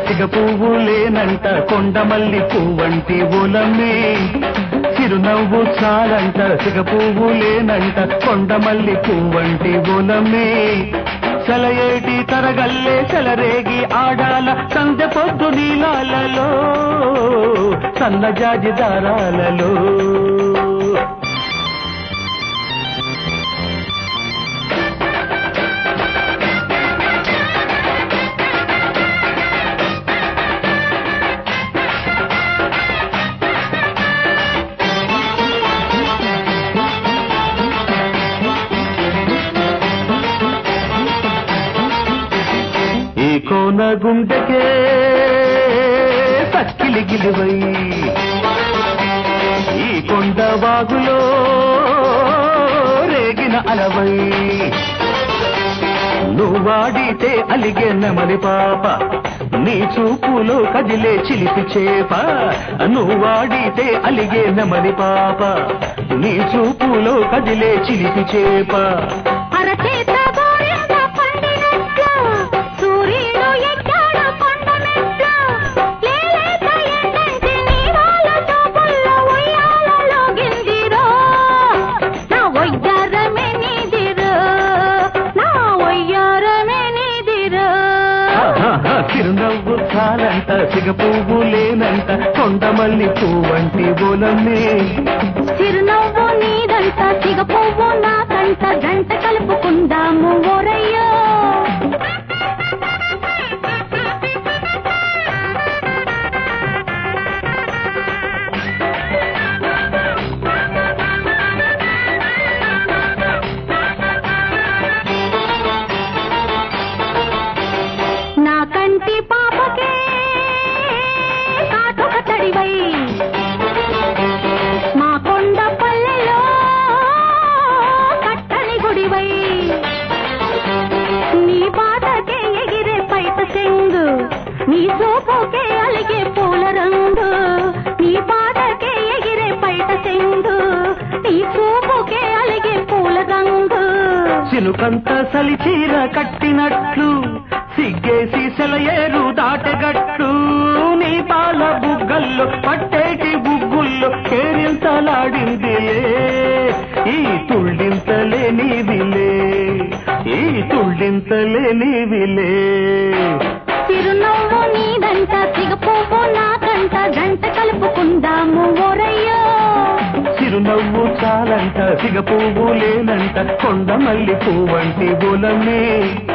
సిగ పువ్వు లేనంట కొండమల్లి పువ్వంటి ఓలమ్మే చిరునవ్వు చాలంట సిగ పువ్వు లేనంట కొండమల్లి పువ్వంటి ఓలమ్మే సెలయేటి తరగల్లే చెలరేగి ఆడాల సందె పొద్దు నీలాలలో సన్నజాజి దారాలలో ఈ కోన గుండెకే సక్కిలి గిలివై ఈ కొండ వాగులో రేగిన అలవై నువ్వాడితే అలిగే నెమలి పాప నీ చూపులో కదిలే చిలిపి చేప నువ్వాడితే అలిగే నెమలి పాప నీ చూపులో కదిలే చిలిపి చేప అరచేత గోరింట పండినట్లు సూర్యుడు ఎక్కాడు కొండ మెట్లు లేలేత ఎండంటి నీరాల తోపుల్లో ఉయ్యాలలో గిందిరో నా ఒయ్యారమే నీదిరో నా ఒయ్యారమే నీదిరో ఆహాహా, చిరునవ్వు చాలంట సిగ పువ్వు లేనంట కొండమల్లి పువ్వంటి బోలమ్మే చిరునవ్వు నీదంట సిగ పువ్వు నాకంట గంట కలుపుకుందాము ఓరయ్యో నా కంటి పాపకే కాటుక తడివై మా కొండ పల్లెలో కట్టని గుడివై నీ పాటకే ఎగిరే పైట చెంగు నీ చూపుకే అలిగే పూల రంగు నీ పాటకే ఎగిరే పైట చెంగు నీ చూపుకే అలిగే పూల రంగు చినుకంత సలిచీర కట్టినట్లు సిగ్గేసి సెలయేరు దాటగట్టు నీ పాల బుగ్గల్లో పట్టేటి బుగ్గుల్లో కేరింతలాడిందిలే ఈ తుళ్ళింతలే నీవిలే ఈ తుళ్ళింతలే నీవిలే చిరునవ్వు నీదంట సిగ పువ్వు నాకంట గంట కలుపుకుందాము ఓరయ్యో చిరునవ్వు చాలంట సిగ పువ్వు లేనంట కొండ మల్లి పువ్వంటి బోలమే